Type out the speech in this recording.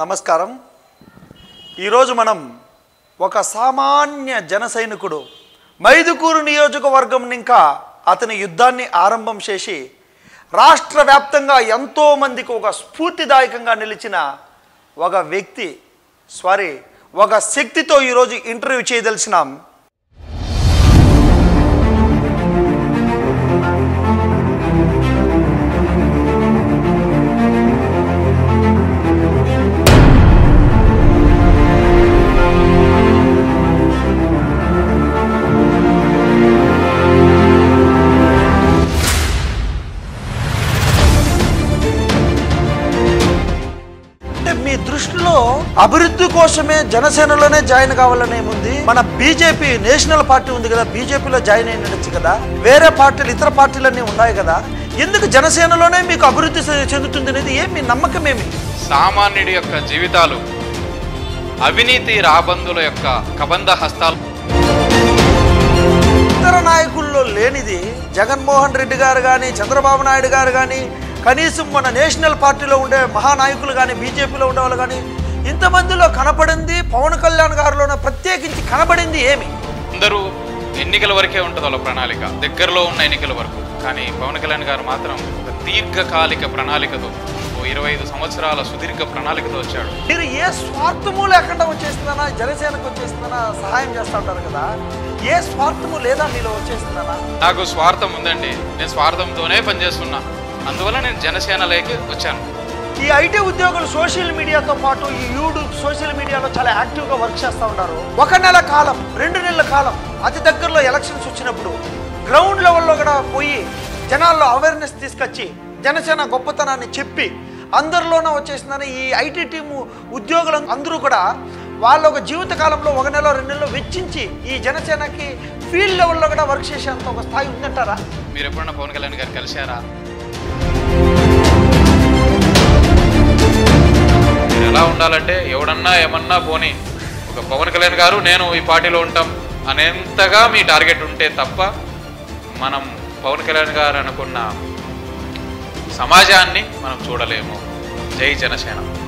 నమస్కారం ఈరోజు మనం ఒక సామాన్య జన సైనికుడు మైదుకూరు నియోజకవర్గం ఇంకా అతని యుద్ధాన్ని ఆరంభం చేసి రాష్ట్ర వ్యాప్తంగా ఎంతోమందికి ఒక స్ఫూర్తిదాయకంగా నిలిచిన ఒక వ్యక్తి సారీ ఒక శక్తితో ఈరోజు ఇంటర్వ్యూ చేయదలిచినాం అంటే మీ దృష్టిలో అభివృద్ధి కోసమే జనసేనలోనే జాయిన్ కావాలనే ఉంది మన బీజేపీ నేషనల్ పార్టీ ఉంది కదా బీజేపీలో జాయిన్ అయినచ్చు కదా వేరే పార్టీలు ఇతర పార్టీలన్నీ ఉన్నాయి కదా ఎందుకు జనసేనలోనే మీకు అభివృద్ధి చె- చెందుతుంది అనేది ఏం మీ నమ్మకం ఏమి సామాన్యుడి యొక్క జీవితాలు అవినీతి రాబందుల యొక్క కబంధ హస్తాలు ఇతర నాయకుల్లో లేనిది జగన్మోహన్ రెడ్డి గారు కానీ చంద్రబాబు నాయుడు గారు కానీ కనీసం మన నేషనల్ పార్టీలో ఉండే మహానాయకులు కానీ బీజేపీలో ఉండే వాళ్ళు కానీ ఇంతమందిలో కనపడింది పవన్ కళ్యాణ్ గారిలోనే ప్రత్యేకించి కనబడింది ఏమి అందరూ ఎన్నికల వరకే ఉంటుంది వాళ్ళ ప్రణాళిక దగ్గరలో ఉన్న ఎన్నికల వరకు కానీ పవన్ కళ్యాణ్ గారు మాత్రం ఒక దీర్ఘకాలిక ప్రణాళికతో ఓ ఇరవై ఐదు సంవత్సరాల సుదీర్ఘ ప్రణాళికతో వచ్చాడు మీరు ఏ స్వార్థము లేకుండా వచ్చేస్తున్నానా జనసేనకు వచ్చేస్తున్నానా సహాయం చేస్తూ ఉంటారు కదా ఏ స్వార్థము లేదా మీలో వచ్చేస్తున్నానా నాకు స్వార్థం ఉందండి నేను స్వార్థంతోనే పనిచేస్తున్నా అందువల్ల నేను జనసేనలోకి వచ్చాను ఈ ఐటీ ఉద్యోగులు సోషల్ మీడియాతో పాటు ఈ యూట్యూబ్ సోషల్ మీడియాలో చాలా యాక్టివ్గా వర్క్ చేస్తూ ఉంటారు ఒక నెల కాలం రెండు నెలల కాలం అతి దగ్గరలో ఎలక్షన్స్ వచ్చినప్పుడు గ్రౌండ్ లెవెల్లో కూడా పోయి జనాల్లో అవేర్నెస్ తీసుకొచ్చి జనసేన గొప్పతనాన్ని చెప్పి అందరిలోనూ వచ్చేసిందని ఈ ఐటీ టీము ఉద్యోగులు అందరూ కూడా వాళ్ళ ఒక జీవిత కాలంలో ఒక నెల రెండు నెలలు వెచ్చించి ఈ జనసేనకి ఫీల్డ్ లెవెల్లో కూడా వర్క్ చేసేంత ఒక స్థాయి ఉందంటారా మీరు ఎప్పుడన్నా పవన్ కళ్యాణ్ గారు కలిశారా మీరు ఎలా ఉండాలంటే ఎవడన్నా ఏమన్నా పోని ఒక పవన్ కళ్యాణ్ గారు నేను ఈ పార్టీలో ఉంటాం అనేంతగా మీ టార్గెట్ ఉంటే తప్ప మనం పవన్ కళ్యాణ్ గారు అనుకున్న సమాజాన్ని మనం చూడలేము జై జనసేన